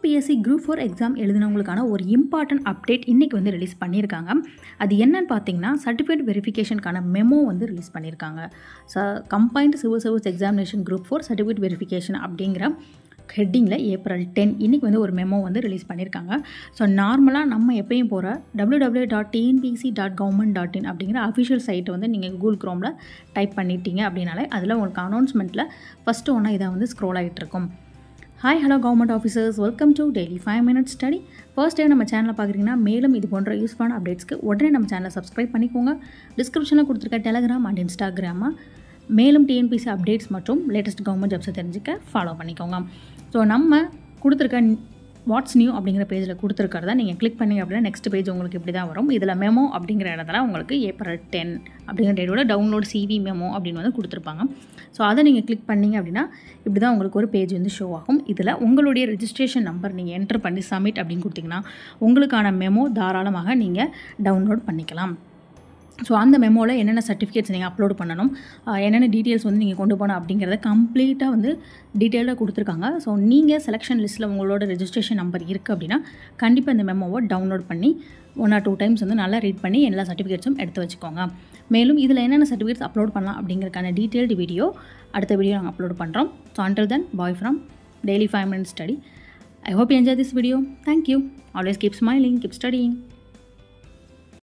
TNPSC group four exam எழுதினவங்களுக்கான ஒரு important update இன்றைக்கி வந்து ரிலீஸ் பண்ணியிருக்காங்க அது என்னன்னு பார்த்தீங்கன்னா சர்டிஃபிகேட் வெரிஃபிகேஷனுக்கான மெமோ வந்து ரிலீஸ் பண்ணியிருக்காங்க so combined civil service examination group four certificate verification அப்படிங்கிற ஹெட்டிங்கில் ஏப்ரல் டென் இன்றைக்கி வந்து ஒரு மெமோ வந்து ரிலீஸ் பண்ணியிருக்காங்க ஸோ நார்மலாக நம்ம எப்பயும் போகிற W W dot TNPSC dot government dot in அப்படிங்கிற அஃபிஷியல் சைட்டை வந்து நீங்கள் கூகுள் க்ரோமில் டைப் பண்ணிட்டீங்க அப்படின்னாலே அதில் உங்களுக்கு அனௌன்ஸ்மெண்ட்டில் ஃபஸ்ட்டு ஒன்றா இதை வந்து ஸ்க்ரோல் ஆகிட்டு இருக்கும் hi hello government officers welcome to daily five minutes study first day நம்ம சேனலில் பார்க்குறீங்கன்னா மேலும் இது போன்ற யூஸ்ஃபுல்லான அப்டேட்ஸ்க்கு உடனே நம்ம சேனலை சப்ஸ்கிரைப் பண்ணிக்கோங்க டிஸ்கிரிப்ஷனில் கொடுத்துருக்க டெலகிராம் அண்ட் இன்ஸ்டாகிராமா மேலும் டிஎன்பிசி அப்டேட்ஸ் மற்றும் லேட்டஸ்ட் கவர்மெண்ட் ஜாப்ஸை தெரிஞ்சுக்க ஃபாலோ பண்ணிக்கோங்க ஸோ நம்ம கொடுத்துருக்க வாட்ஸ் நியூ அப்படிங்கிற பேஜில் கொடுத்துருக்கிறத நீங்கள் கிளிக் பண்ணி அப்படின்னா நெக்ஸ்ட் பேஜ் உங்களுக்கு இப்படி தான் வரும் இதில் மெமோ அப்படிங்கிற இடத்துல உங்களுக்கு ஏப்ரல் டென் அப்படிங்கிற டேட்டோட டவுன்லோட் சிவி மெமோ அப்படின்னு வந்து கொடுத்துருப்பாங்க ஸோ அதை நீங்கள் கிளிக் பண்ணிங்க அப்படின்னா இப்படி தான் உங்களுக்கு ஒரு பேஜ் வந்து ஷோ ஆகும் இதில் உங்களுடைய ரெஜிஸ்ட்ரேஷன் நம்பர் நீங்கள் என்டர் பண்ணி சப்மிட் அப்படின்னு கொடுத்தீங்கன்னா உங்களுக்கான மெமோ தாராளமாக நீங்கள் டவுன்லோட் பண்ணிக்கலாம் ஸோ அந்த மெமோவில் என்னென்ன சர்டிஃபிகேட்ஸ் நீங்கள் அப்லோட் பண்ணணும் ஆஹ் என்னென்ன டீட்டெயில்ஸ் வந்து நீங்கள் கொண்டு போகணும் அப்படிங்கிறத கம்ப்ளீட்டாக வந்து டீட்டெயிலாக கொடுத்துருக்காங்க ஸோ நீங்கள் செலெக்ஷன் லிஸ்ட்டில் உங்களோட ரெஜிஸ்ட்ரேஷன் நம்பர் இருக்குது அப்படின்னா கண்டிப்பாக இந்த மெமோவை டவுன்லோட் பண்ணி ஒன் ஆர் டூ டைம்ஸ் வந்து நல்லா ரீட் பண்ணி எல்லா சர்டிஃபிகேட்ஸும் எடுத்து வச்சுக்கோங்க மேலும் இதில் என்னென்ன சர்டிஃபிகேட்ஸ் அப்லோட் பண்ணலாம் அப்படிங்கிறதுக்கான டீட்டெயில்டு வீடியோ அடுத்த வீடியோ நாங்கள் அப்லோட் பண்ணுறோம் so until then bye from daily five minutes study I hope you enjoy this video thank you always keep smiling keep studying